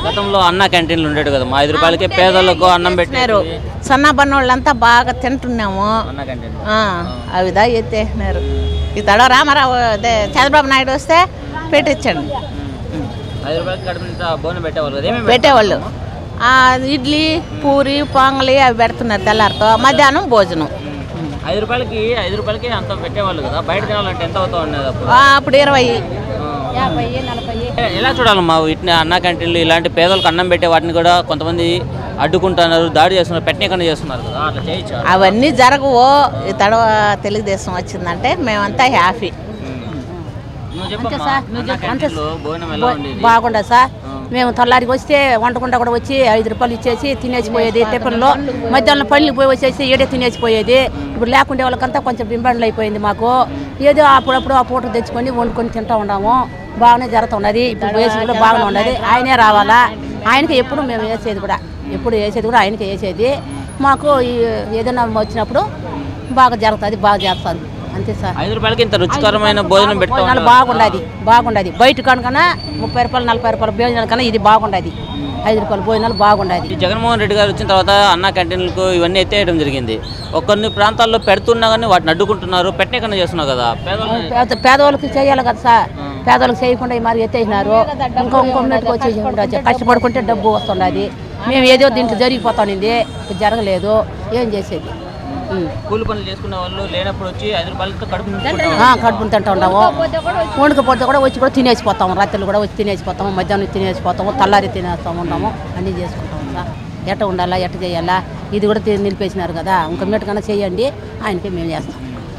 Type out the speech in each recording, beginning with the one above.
గతంలో అన్న క్యాంటీన్లు ఉండేవి కదా మా ఐదు రూపాయలకి పేదలకు అన్నం పెట్టినారు పెట్టినారు సన్న బన్నోళ్ళంతా బాగా తింటున్నాము అన్న క్యాంటీన్ ఆ, అవి దా ఎత్తేసినారు ఈ తడ రామారావు అదే చంద్రబాబు నాయుడు వస్తే పెట్టించండి ఐదు రూపాయలకి కడుపు నిండా భోజనం పెట్టేవాళ్ళు కదా ఏమేమి పెట్టేవాళ్ళు ఆ, ఇడ్లీ పూరి పొంగలి అవి పెడుతున్నారు తెల్లారితో మధ్యాహ్నం భోజనం ఐదు రూపాయలకి ఐదు రూపాయలకి అంత పెట్టేవాళ్ళు కదా బయట తినాలంటే ఎంత అవుతా ఉండేది అప్పుడు ఆ, అప్పుడు ఇరవై ఆ. యాభై నలభై ఎ- ఎలా చూడాలమ్మా వీటిని అన్న క్యాంటీన్లు ఇలాంటి పేదలకు అన్నం పెట్టే వాటిని కూడా కొంతమంది అడ్డుకుంటున్నారు దాడి చేస్తున్నారు పెట్టనీకన్నా చేస్తున్నారు కదా అట్లా చేయొచ్చు అవన్నీ జరగవు ఈ తడవ తెలుగుదేశం వచ్చిందంటే మేమంతా హ్యాపీ నువ్వు చెప్పమ్మా అన్న క్యాంటీన్లో భోజనం ఎలా ఉండేది బాగుండదు సార్ ఆ. మేము తల్లారికి వస్తే వంటకుండా కూడా వచ్చి ఐదు రూపాయలు ఇచ్చేసి తినేసిపోయేది టిఫిన్లో మధ్యాహ్నం పళ్ళకి పోయి వచ్చేసి ఏడే తినేసిపోయేది ఇప్పుడు లేకుండే వాళ్ళకంతా కొంచెం బింబండ్లు అయిపోయింది మాకు ఏదో అప్పుడప్పుడు ఆ పూట తెచ్చుకొని వండుకొని తింటా ఉన్నాము బాగానే జరుగుతున్నది ఇప్పుడు వేసేది కూడా బాగానే ఉన్నది ఆయనే రావాలా ఆయనకి ఎప్పుడు మేము వేసేది కూడా ఎప్పుడు వేసేది కూడా ఆయనకి వేసేది మాకు ఈ ఏదైనా వచ్చినప్పుడు బాగా జరుగుతుంది బాగా చేస్తుంది అంతే సార్ ఐదు రూపాయలకి ఇంత రుచికరమైన భోజనం పెడతా భోజనాలు ఉన్నారు. బాగుండదు బాగుండదు బయట కనుకన్నా ముప్పై రూపాయలు నలభై రూపాయల భోజనాల కన్నా ఇది బాగుండదు ఐదు రూపాయల భోజనాలు బాగుండదు ఈ జగన్మోహన్ రెడ్డి గారు వచ్చిన తర్వాత అన్న క్యాంటీన్లకు ఇవన్నీ ఎత్తేయడం జరిగింది ఒక కొన్ని ప్రాంతాల్లో పెడుతున్నా కానీ వాటిని అడ్డుకుంటున్నారు పెట్టనీకన్నా చేస్తున్నారు కదా పేదలు పేద పేదవాళ్ళకి చేయాలి కదా సార్ పేదవాళ్ళకి చేయకుండా ఈ మరి ఎత్తేసినారు ఇంకో ఇంకో మీదకి వచ్చేసి కష్టపడుకుంటే డబ్బు వస్తున్నది మేము ఏదో దీంట్లో జరిగిపోతానింది జరగలేదు ఏం చేసేది ఉం. కూలి పనులు చేసుకునే వాళ్ళు లేనప్పుడు వచ్చి ఐదు రూపాయలతో కడుపు నింపుకుంటారు. ఆ, కడుపుని తింటా ఉండము వండుకపోతే కూడా వచ్చి కూడా తినేసిపోతాము రాత్రులు కూడా వచ్చి తినేసిపోతాము మధ్యాహ్నం తినేసిపోతాము తల్లారి తినేస్తాము ఉంటాము అన్నీ చేసుకుంటాము సార్ ఎట్ట ఉండాలా ఎట్ట చేయాలా ఇది కూడా తి- నిలిపేసినారు కదా ఇంకా మీటకన్నా చేయండి ఆయనకి మేము చేస్తాం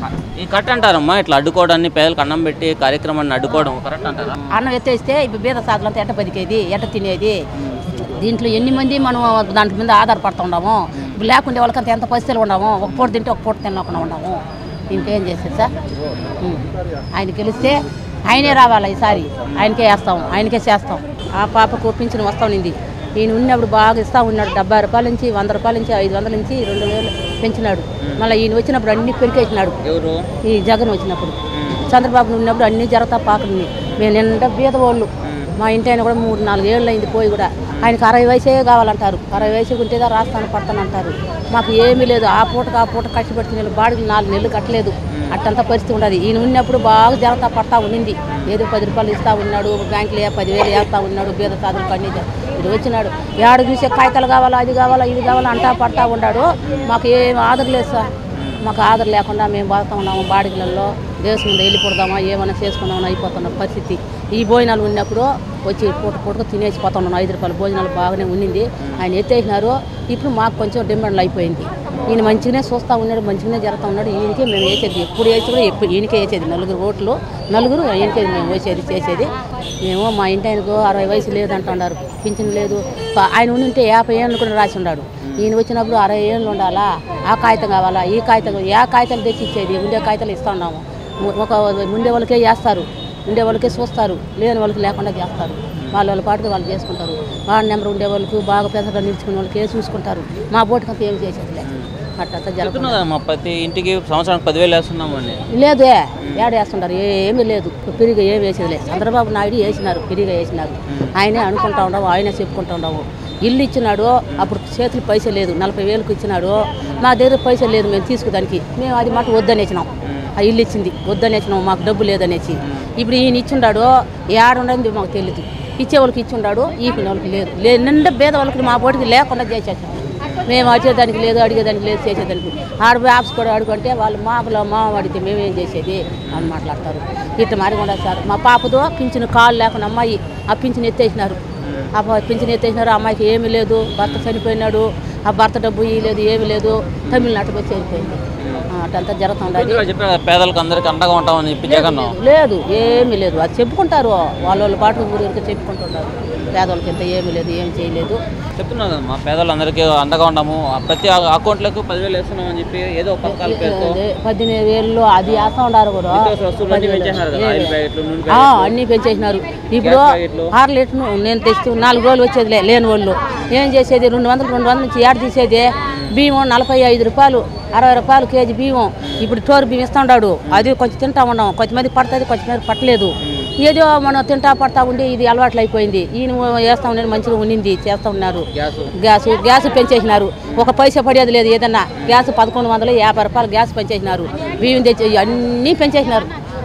ఈ కరెక్ట్ అంటారమ్మా ఇట్లా అడ్డుకోవడాన్ని పేదలకు అన్నం పెట్టి కార్యక్రమాన్ని అడ్డుకోవడం కరెక్ట్ అంటారా అన్నం ఎత్తేస్తే ఇప్పుడు బీద సాగులంతా ఎట్ట బతికేది ఎట్ట తినేది దీంట్లో ఎన్ని మంది మనం దాంట్ మీద ఆధారపడుతూ ఉన్నాము ఇప్పుడు లేకుండే వాళ్ళకంతా ఎంత పరిస్థితులు ఉన్నాము ఒక పూట తింటే ఒక పూట తినకుండా ఉన్నాము ఇంకేం చేసేది సార్ ఉం. ఆయన గెలిస్తే ఆయనే రావాలా ఈసారి ఆయనకే వేస్తాం ఆయనకే చేస్తాం ఆ పాపకు పింఛను వస్తా ఉన్నింది ఈయన ఉన్నప్పుడు బాగా ఇస్తా ఉన్నాడు డెబ్బై రూపాయల నుంచి వంద రూపాయల నుంచి ఐదు వందల నుంచి రెండు వేలు పెంచినాడు మళ్ళీ ఈయన వచ్చినప్పుడు అన్ని పెరికేసినాడు ఎవరు ఈ జగన్ వచ్చినప్పుడు చంద్రబాబు ఉన్నప్పుడు అన్నీ జరుగుతా పాకలు మేము నిండా బీదవాళ్ళు మా ఇంటి ఆయన కూడా మూడు నాలుగు ఏళ్ళు అయింది పోయి కూడా ఆయనకు అరవై వయసే కావాలంటారు అరవై వయసు ఉంటేదా రాస్తాను పడతాను అంటారు మాకు ఏమీ లేదు ఆ పూటకు ఆ పూట కష్టపడుతున్న వీళ్ళు బాడికి నాలుగు నెలలు కట్టలేదు అట్టంతా పరిస్థితి ఉండదు ఈయన ఉన్నప్పుడు బాగా జరుగుతా పడతా ఉండింది ఏదో పది రూపాయలు ఇస్తా ఉన్నాడు బ్యాంకులో ఏ పదివేలు వేస్తా ఉన్నాడు బీద సాధులకు అన్ని ఇది వచ్చినాడు ఏడు చూసే కాగితాలు కావాలా అది కావాలా ఇది కావాలా అంటా పడతా ఉన్నాడు మాకు ఏం ఆదర లేదు సార్ మాకు ఆదర లేకుండా మేము బాగుతా ఉన్నాము బాడిగలలో దేశం మీద వెళ్ళిపోదామా ఏమైనా చేసుకుందామని అయిపోతున్న పరిస్థితి ఈ భోజనాలు ఉన్నప్పుడు వచ్చి పూట పూటకు తినేసిపోతా ఉన్నాం ఐదు రూపాయల భోజనాలు బాగానే ఉండింది ఆయన ఎత్తేసినారు ఇప్పుడు మాకు కొంచెం డిమాండ్లు అయిపోయింది ఈయన మంచిగానే చూస్తూ ఉన్నాడు మంచిగానే జరుగుతూ ఉన్నాడు ఈయనకే మేము వేసేది ఎప్పుడు వేసి కూడా ఎప్పుడు ఈయనకే వేసేది నలుగురు ఓట్లు నలుగురు ఈయనకే మేము వేసేది చేసేది మేము మా ఇంటి ఆయనకు అరవై వయసు లేదు అంటున్నారు పింఛన్ లేదు ప- ఆయన ఉంటే యాభై ఏళ్ళు కూడా రాసి ఉన్నాడు ఈయన వచ్చినప్పుడు అరవై ఏళ్ళు ఉండాలా ఆ కాగితం కావాలా ఈ కాగితం ఏ కాగితాలు తెచ్చి ఇచ్చేది ఉండే కాగితాలు ఇస్తా ఉన్నాము ము- ఒక ఉండే వాళ్ళకే వేస్తారు ఉండే వాళ్ళకే చూస్తారు లేని వాళ్ళకి లేకుండా చేస్తారు వాళ్ళ వాళ్ళ పాటుగా వాళ్ళు చేసుకుంటారు వార్డు నెంబర్ ఉండే వాళ్ళకి బాగా పెద్దగా నిలుచుకునే వాళ్ళకి చూసుకుంటారు మా బోటుకంతా ఏం చేసేది లేదు అట్టంతా జరుగుతుంది చెప్తున్నా కదమ్మా ప్రతి ఇంటికి సంవత్సరానికి పదివేలు వేస్తున్నామని లేదే ఏడ వేస్తుంటారు ఏమీ లేదు పిరిగా ఏం వేసేది లేదు చంద్రబాబు నాయుడు వేసినారు పిరిగా వేసినారు ఆయనే అనుకుంటా ఉండవు ఆయనే చెప్పుకుంటా ఉండవు ఇల్లు ఇచ్చినాడు అప్పుడు చేతులు పైసలు లేదు నలభై వేలకు ఇచ్చినాడు మా దగ్గర పైసలు లేదు మేము తీసుకుదానికి మేము అది మాట వద్దనేసినాం ఆ ఇల్లు ఇచ్చింది వద్దనేసినాం మాకు డబ్బు లేదనేసి ఇప్పుడు ఈయన ఇచ్చిండాడు ఏడుండదు మాకు తెలియదు ఇచ్చే వాళ్ళకి ఇచ్చిండాడు ఈపిన వాళ్ళకి లేదు లే నిండా భేద వాళ్ళకి మా పోటీకి లేకుండా చేసేసాం మేము వచ్చేదానికి లేదు అడిగేదానికి లేదు చేసేదానికి ఆడ యాప్స్ కూడా అడుగుంటే వాళ్ళు మాకులో మా అడిగితే మేమేం చేసేది అని మాట్లాడతారు ఇట్లా మారికుండా సార్ మా పాపతో పింఛను కాలు లేకుండా అమ్మాయి ఆ పింఛను ఎత్తేసినారు ఆ ప- పింఛను ఎత్తేసినారు ఆ అమ్మాయికి ఏమీ లేదు భర్త చనిపోయినాడు ఆ భర్త డబ్బు ఇవ్వలేదు ఏమీ లేదు తమిళనాడు పోయి చనిపోయింది ఆ, అటంతా జరుగుతుండదు చెప్పారు చెప్పారు కదా, పేదలకు అందరికి అండగా ఉంటామని చెప్పి జగన్ లేదు ఏమీ లేదు అది చెప్పుకుంటారు వాళ్ళ వాళ్ళ పాటు ఊరికి చెప్పుకుంటుంటారు పేదవాళ్ళకి ఇంత ఏమీ లేదు ఏం చేయలేదు చెప్తున్నాను మా పేదలందరికీ అండగా ఉన్నాము ఆ ప్రతి అకౌంట్లకు పదివేలు వేస్తున్నామని చెప్పి ఏదో ఒక పథకాల పేరుతో అదే పద్దెనిమిది వేలు అది వేస్తా ఉండారు కూడా నిత్యావసర వస్తువులు అన్ని పెంచేసినారు కదా ఆయిల్ ప్యాకెట్లు నూనె ఆ, ప్యాకెట్లు. అన్నీ పెంచేసినారు ఇప్పుడు గ్యాస్ ప్యాకెట్లు. ఆరు లీటర్లు నేను తెచ్చి నాలుగు రోజులు వచ్చేది లే- లేని వాళ్ళు ఏం చేసేది రెండు వందలు రెండు వందల నుంచి ఏడు తీసేది బియ్యం నలభై ఐదు రూపాయలు అరవై రూపాయలు కేజీ బియ్యం ఇప్పుడు టోరు బియ్యం ఇస్తా ఉన్నాడు అది కొంచెం తింటా ఉన్నాం కొంతమంది పడుతుంది కొంతమంది పట్టలేదు ఏదో మనం తింటా పడతా ఉండి ఇది అలవాట్లు అయిపోయింది ఈయన వేస్తా ఉండేది మంచిగా ఉండింది చేస్తూ ఉన్నారు గ్యాస్ గ్యాస్ గ్యాస్ పెంచేసినారు ఒక పైసా పడేది లేదు ఏదన్నా గ్యాస్ పదకొండు వందల యాభై రూపాయలు గ్యాస్ పెంచేసినారు బియ్యం తెచ్చి అన్నీ పెంచేసినారు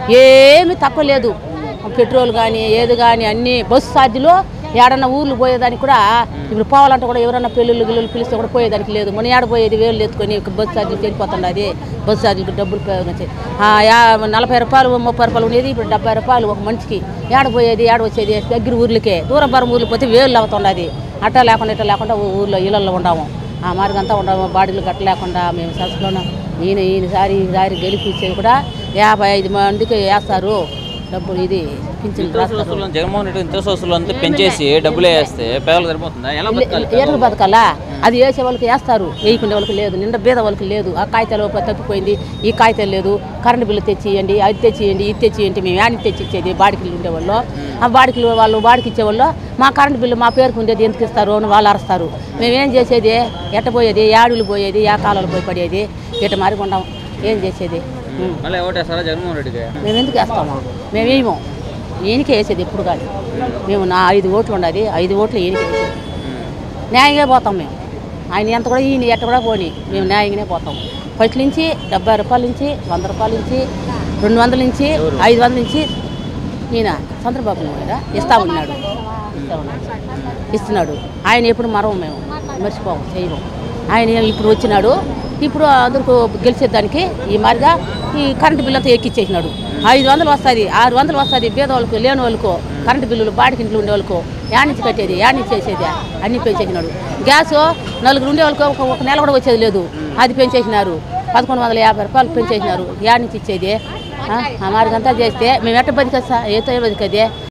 ఏమీ తక్కువ లేదు పెట్రోల్ కానీ ఏది కానీ అన్నీ బస్సు ఛార్జీలు ఏడన్నా ఊర్లు పోయేదానికి కూడా ఇప్పుడు పోవాలంటే కూడా ఎవరన్నా పెళ్ళిళ్ళు గిల్లులు పిలిస్తే కూడా పోయేదానికి లేదు మన ఏడ పోయేది వేలు ఎత్తుకొని బస్సు ఛార్జీలు వెళ్ళిపోతుండది బస్సు ఛార్జీలు డబ్బులు ఉపయోగించి ఆ, యా- నలభై రూపాయలు ముప్పై రూపాయలు ఉండేది ఇప్పుడు డెబ్బై రూపాయలు ఒక మనిషికి ఏడ పోయేది ఏడ వచ్చేది దగ్గర ఊర్లకే దూరం బరం ఊర్లు పోతే వేలు అవుతుండది అట్టా లేకుండా ఇట్లా లేకుండా ఊ- ఊర్లో ఇళ్ళల్లో ఉండము ఆ మార్గం అంతా ఉండము బాడీలు గట్ట లేకుండా మేము సరస్సులోన ఈయన ఈయనసారి ఈసారి గెలిపించేది కూడా యాభై ఐదు మందికి వేస్తారు డబ్బులు ఇది పింఛన్ నిత్యావసర రాస్తారు వస్తువులను జగన్మోహన్ రెడ్డి నిత్యావసర వస్తువులు అంతా పెంచేసి డబ్బులు వేస్తే పేదలు సరిపోతుందా ఎలా బతకాలి ఎరుగు బతకాలా అది వేసే వాళ్ళకి వేస్తారు వేయకుండా వాళ్ళకి లేదు నిండా బీద వాళ్ళకి లేదు ఆ కాగితాలు తప్పిపోయింది ఈ కాగితాలు లేదు కరెంటు బిల్లు తెచ్చియండి అది తెచ్చియండి ఇది తెచ్చియండి మేము యాడికి తెచ్చి ఇచ్చేది బాడికిలు ఉండేవాళ్ళు ఆ బాడికిలు వాళ్ళు బాడికి ఇచ్చేవాళ్ళు మా కరెంటు బిల్లు మా పేరుకు ఉండేది ఎందుకు ఇస్తారు అని వాళ్ళు అరుస్తారు మేమేం చేసేది ఎట్ట పోయేది యాడులు పోయేది యా కాలాలు పోయి పడేది ఇట మరి ఉండం ఏం చేసేది ఉం. మళ్ళీ ఓటేస్తారా జగన్మోహన్ రెడ్డికి మేము ఎందుకు వేస్తాము మేము వేయము ఈయనకే వేసేది ఎప్పుడు కానీ మేము నా ఐదు ఓట్లు ఉండదు ఐదు ఓట్లు ఈయనకే వేసేది న్యాయంగా పోతాం మేము ఆయన ఎంత కూడా ఈయన ఎట్ట కూడా పోని మేము న్యాయంగానే పోతాం ఫస్ట్ నుంచి డెబ్బై రూపాయల నుంచి వంద రూపాయల నుంచి రెండు వందల నుంచి ఐదు వందల నుంచి ఈయన చంద్రబాబు నాయుడు ఇస్తా ఉన్నాడు ఇస్తా ఉన్నాడు. ఇస్తున్నాడు ఆయన ఎప్పుడు మరవం మేము మర్చిపోము చేయము ఆయన ఇప్పుడు వచ్చినాడు ఇప్పుడు అందరికి గెలిచేదానికి ఈ మాదిరిగా ఈ కరెంటు బిల్లు అంతా ఎక్కిచ్చేసినాడు ఐదు వందలు వస్తుంది ఆరు వందలు వస్తుంది పేద వాళ్ళకు లేని వాళ్ళకు కరెంటు బిల్లులు బాడికి ఇంట్లో ఉండే వాళ్ళకు యానించి కట్టేది యానించి చేసేది అన్నీ పెంచేసినాడు గ్యాస్ నలుగురు ఉండే వాళ్ళకు ఒక ఒక నెల కూడా వచ్చేది లేదు అది పెంచేసినారు పదకొండు వందల యాభై రూపాయలు పెంచేసినారు యానించి ఇచ్చేది ఆ, ఆ మార్గంతా చేస్తే మేము ఎట్ట బతికేస్తా ఏతో బతికేది